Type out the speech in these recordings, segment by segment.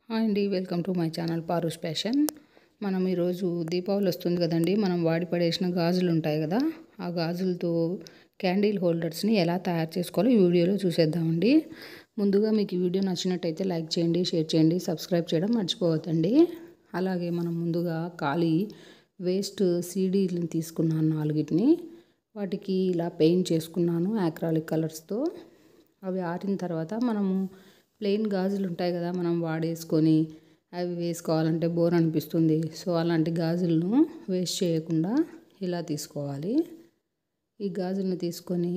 hi అండి welcome to my channel Parush fashion మనం ఈరోజు దీపావళి వస్తుంది కదండి మనం వాడి పడేసిన గాజులు ఉంటాయి కదా ఆ గాజులతో క్యాండిల్ హోల్డర్స్ని ఎలా తయారు చేసుకోవాలో ఈ వీడియోలో చూసేద్దామండి ముందుగా మీకు ఈ వీడియో నచ్చినట్టయితే లైక్ చేయండి షేర్ చేయండి సబ్స్క్రైబ్ చేయడం మర్చిపోవద్దండి అలాగే మనం ముందుగా ఖాళీ వేస్ట్ సీడీలను తీసుకున్నాను నాలుగిటిని వాటికి ఇలా పెయింట్ చేసుకున్నాను యాక్రాలిక్ కలర్స్తో అవి ఆరిన తర్వాత మనము ప్లెయిన్ గాజులు ఉంటాయి కదా మనం వాడేసుకొని అవి వేసుకోవాలంటే బోర్ అనిపిస్తుంది సో అలాంటి గాజులను వేస్ట్ చేయకుండా ఇలా తీసుకోవాలి ఈ గాజులను తీసుకొని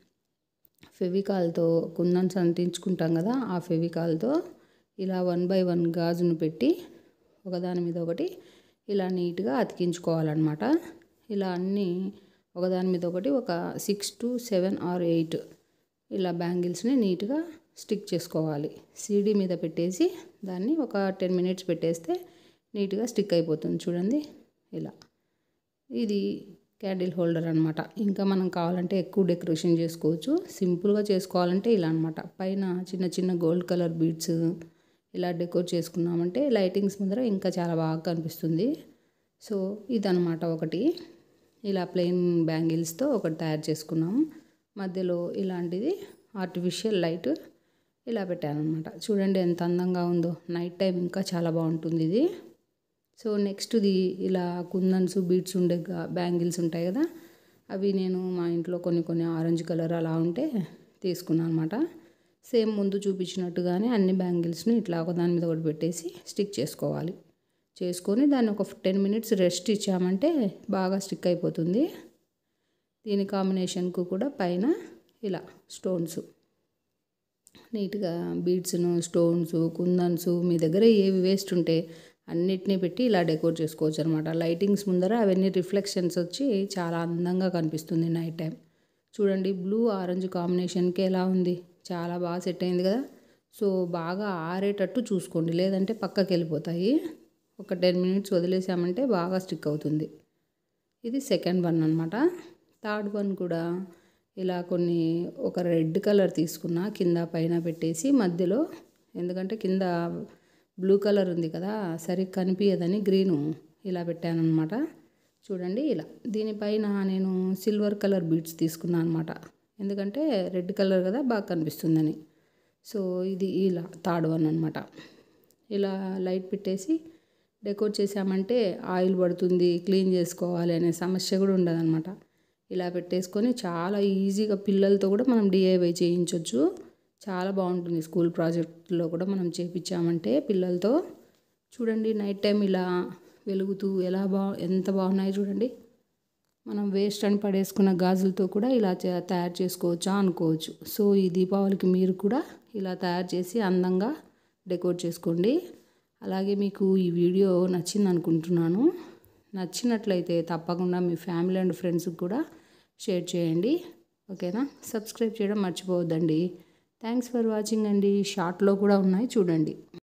ఫెవికాల్తో కుందన్స్ అంటించుకుంటాం కదా ఆ ఫెవికాల్తో ఇలా వన్ బై వన్ గాజును పెట్టి ఒకదాని మీద ఒకటి ఇలా నీట్గా అతికించుకోవాలన్నమాట ఇలా అన్నీ ఒకదాని మీద ఒకటి ఒక six to seven or eight ఇలా బ్యాంగిల్స్ని నీట్గా స్టిక్ చేసుకోవాలి సీడీ మీద పెట్టేసి దాన్ని ఒక టెన్ మినిట్స్ పెట్టేస్తే నీట్గా స్టిక్ అయిపోతుంది చూడండి ఇలా ఇది క్యాండిల్ హోల్డర్ అనమాట ఇంకా మనం కావాలంటే ఎక్కువ డెకరేషన్ చేసుకోవచ్చు సింపుల్గా చేసుకోవాలంటే ఇలా అనమాట పైన చిన్న చిన్న గోల్డ్ కలర్ బీడ్స్ ఇలా డెకోర్ చేసుకున్నామంటే లైటింగ్స్ ముందర ఇంకా చాలా బాగా కనిపిస్తుంది సో ఇదనమాట ఒకటి ఇలా ప్లెయిన్ బ్యాంగిల్స్తో ఒకటి తయారు చేసుకున్నాము మధ్యలో ఇలాంటిది ఆర్టిఫిషియల్ లైట్ ఇలా పెట్టాను అనమాట చూడండి ఎంత అందంగా ఉందో నైట్ టైం ఇంకా చాలా బాగుంటుంది ఇది సో నెక్స్ట్ది ఇలా కుందన్స్ బీడ్స్ ఉండే బ్యాంగిల్స్ ఉంటాయి కదా అవి నేను మా ఇంట్లో కొన్ని కొన్ని ఆరెంజ్ కలర్ అలా ఉంటే తీసుకున్నాను అనమాట సేమ్ ముందు చూపించినట్టుగానే అన్ని బ్యాంగిల్స్ని ఇట్లా ఒకదాని మీద ఒకటి పెట్టేసి స్టిక్ చేసుకోవాలి చేసుకొని దాన్ని ఒక టెన్ మినిట్స్ రెస్ట్ ఇచ్చామంటే బాగా స్టిక్ అయిపోతుంది దీని కాంబినేషన్కు కూడా పైన ఇలా స్టోన్స్ నీట్గా బీడ్స్ను స్టోన్స్ కుందన్స్ మీ దగ్గర ఏవి వేస్ట్ ఉంటే అన్నిటినీ పెట్టి ఇలా డెకోర్ చేసుకోవచ్చు అనమాట లైటింగ్స్ ముందర అవన్నీ రిఫ్లెక్షన్స్ వచ్చి చాలా అందంగా కనిపిస్తుంది నైట్ టైం చూడండి బ్లూ ఆరెంజ్ కాంబినేషన్కి ఎలా ఉంది చాలా బాగా సెట్ అయింది కదా సో బాగా ఆరేటట్టు చూసుకోండి లేదంటే పక్కకి వెళ్ళిపోతాయి ఒక టెన్ మినిట్స్ వదిలేసామంటే బాగా స్టిక్ అవుతుంది ఇది సెకండ్ వన్ అనమాట థర్డ్ వన్ కూడా ఇలా కొన్ని ఒక రెడ్ కలర్ తీసుకున్న కింద పైన పెట్టేసి మధ్యలో ఎందుకంటే కింద బ్లూ కలర్ ఉంది కదా సరిగ్గా కనిపించదని గ్రీను ఇలా పెట్టాను అనమాట చూడండి ఇలా దీనిపైన నేను సిల్వర్ కలర్ బీడ్స్ తీసుకున్నాను అనమాట ఎందుకంటే రెడ్ కలర్ కదా బాగా కనిపిస్తుందని సో ఇది ఇలా థర్డ్ వన్ అనమాట ఇలా లైట్ పెట్టేసి డెకోర్ చేసామంటే ఆయిల్ పడుతుంది క్లీన్ చేసుకోవాలి అనే సమస్య కూడా ఉండదన్నమాట ఇలా పెట్టేసుకొని చాలా ఈజీగా పిల్లలతో కూడా మనం డిఐవై చేయించవచ్చు చాలా బాగుంటుంది స్కూల్ ప్రాజెక్ట్లో కూడా మనం చేయించామంటే పిల్లలతో చూడండి నైట్ టైం ఇలా వెలుగుతూ ఎలా బా ఎంత బాగున్నాయి చూడండి మనం వేస్ట్ అని పడేసుకున్న గాజులతో కూడా ఇలా తయారు చేసుకోవచ్చా అనుకోవచ్చు సో ఈ దీపావళికి మీరు కూడా ఇలా తయారు చేసి అందంగా డెకోర్ చేసుకోండి అలాగే మీకు ఈ వీడియో నచ్చింది అనుకుంటున్నాను నచ్చినట్లయితే తప్పకుండా మీ ఫ్యామిలీ అండ్ ఫ్రెండ్స్కి కూడా షేర్ చేయండి ఓకేనా సబ్స్క్రైబ్ చేయడం మర్చిపోవద్దండి థ్యాంక్స్ ఫర్ వాచింగ్ అండి షార్ట్లో కూడా ఉన్నాయి చూడండి